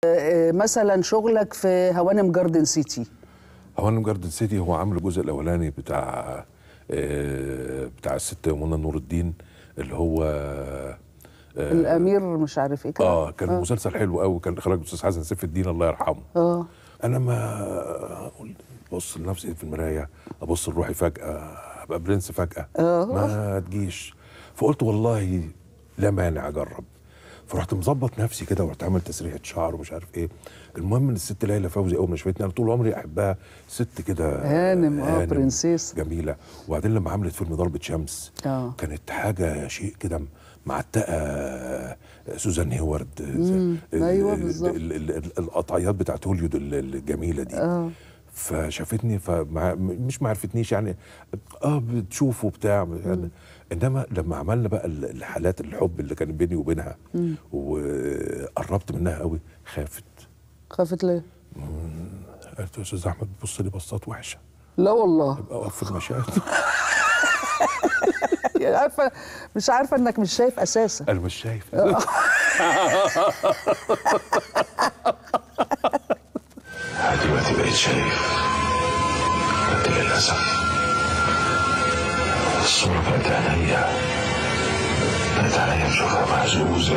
آه، مثلا شغلك في هوانم جاردن سيتي هوانم جاردن سيتي هو عامل الجزء الاولاني بتاع آه، بتاع الست منى نور الدين اللي هو آه، الامير مش عارف ايه كده اه كان مسلسل حلو قوي كان اخراج الاستاذ حسن سيف الدين الله يرحمه اه انا ما اقول بص لنفسي في المرايه ابص لروحي فجاه ابقى برنس فجاه آه. ما تجيش فقلت والله لا مانع اجرب فرحت مظبط نفسي كده ورحت عامل تسريحه شعر ومش عارف ايه المهم ان الست ليلى فوزي اول ما شافتني انا طول عمري احبها ست كده هانم، آه، برنسيس. جميله وبعدين لما عملت فيلم ضربه شمس آه. كانت حاجه شيء كده معتقه سوزان هيوارد أيوة ال- بالظبط. ال- ال- ال- القطعيات بتاعت هوليود ال- الجميله دي اه فشافتني فمع مش ما عرفتنيش يعني اه بتشوف وبتاع يعني انما لما عملنا بقى ال- الحالات الحب اللي كان بيني وبينها وقربت منها قوي خافت خافت ليه؟ قالت يا استاذ احمد بص لي بصات وحشه لا والله ابقى اقف في المشاهد يعني عارفه مش عارفه انك مش شايف اساسا انا مش شايف دلوقتي بقيت شايف لكن للأسف الصورة بقت عينيا بقت عينيا بشوفها مهزوزة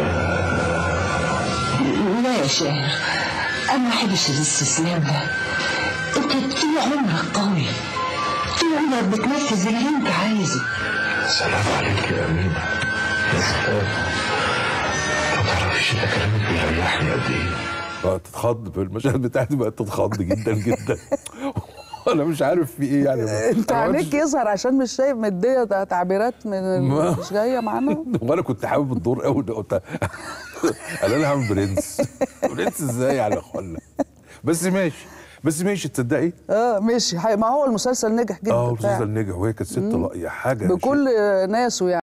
لا يا شاهر انا ما احبش الاستسلام ده انت طول عمرك قوي طول عمرك بتنفذ اللي انت عايزه سلام عليك يا أمينة يا سلام ما تعرفيش ده كلامك بيريحني قد إيه بقى تتخض في المشاهد بتاعتي بقت تتخض جدا جدا انا مش عارف في ايه يعني انت أنا عينيك مش- يظهر عشان مش شايف مديه ده تعبيرات من ما- مش جايه معانا وانا كنت حابب الدور قوي ده قلت قال انا هعمل برنس برنس ازاي على خله بس ماشي بس ماشي تصدقي اه ماشي حي- ما هو المسلسل نجح جدا اه فعلا. المسلسل نجح وهي كانت ست لاقيه حاجه بكل ناسه يعني